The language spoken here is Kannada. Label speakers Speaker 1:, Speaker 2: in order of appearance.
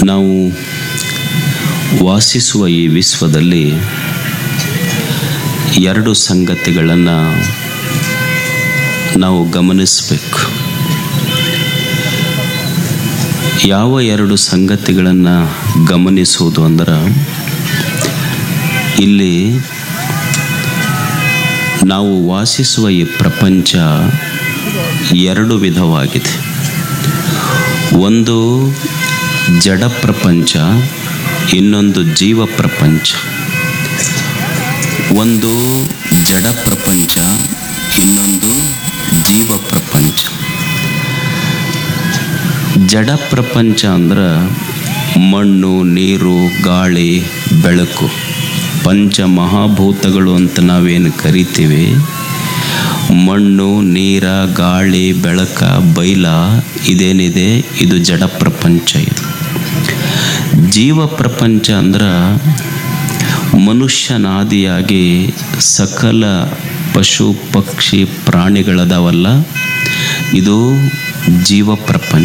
Speaker 1: ನಾವು ವಾಸಿಸುವ ಈ ವಿಶ್ವದಲ್ಲಿ ಎರಡು ಸಂಗತಿಗಳನ್ನು ನಾವು ಗಮನಿಸಬೇಕು ಯಾವ ಎರಡು ಸಂಗತಿಗಳನ್ನು ಗಮನಿಸುವುದು ಅಂದ್ರೆ ಇಲ್ಲಿ ನಾವು ವಾಸಿಸುವ ಈ ಪ್ರಪಂಚ ಎರಡು ವಿಧವಾಗಿದೆ ಒಂದು ಜಡ ಪ್ರಪಂಚ ಇನ್ನೊಂದು ಜೀವ ಪ್ರಪಂಚ ಒಂದು ಜಡ ಪ್ರಪಂಚ ಇನ್ನೊಂದು ಜೀವ ಪ್ರಪಂಚ ಜಡ ಪ್ರಪಂಚ ಅಂದ್ರೆ ಮಣ್ಣು ನೀರು ಗಾಳಿ ಬೆಳಕು ಪಂಚ ಮಹಾಭೂತಗಳು ಅಂತ ನಾವೇನು ಕರಿತೀವಿ ಮಣ್ಣು ನೀರ ಗಾಳಿ ಬೆಳಕ ಬೈಲ ಇದೇನಿದೆ ಇದು ಜಡ ಪ್ರಪಂಚ ಇದು ಜೀವ ಪ್ರಪಂಚ ಅಂದ್ರೆ ಮನುಷ್ಯನಾದಿಯಾಗಿ ಸಕಲ ಪಶು ಪಕ್ಷಿ ಪ್ರಾಣಿಗಳದಾವಲ್ಲ ಇದು ಜೀವ ಪ್ರಪಂಚ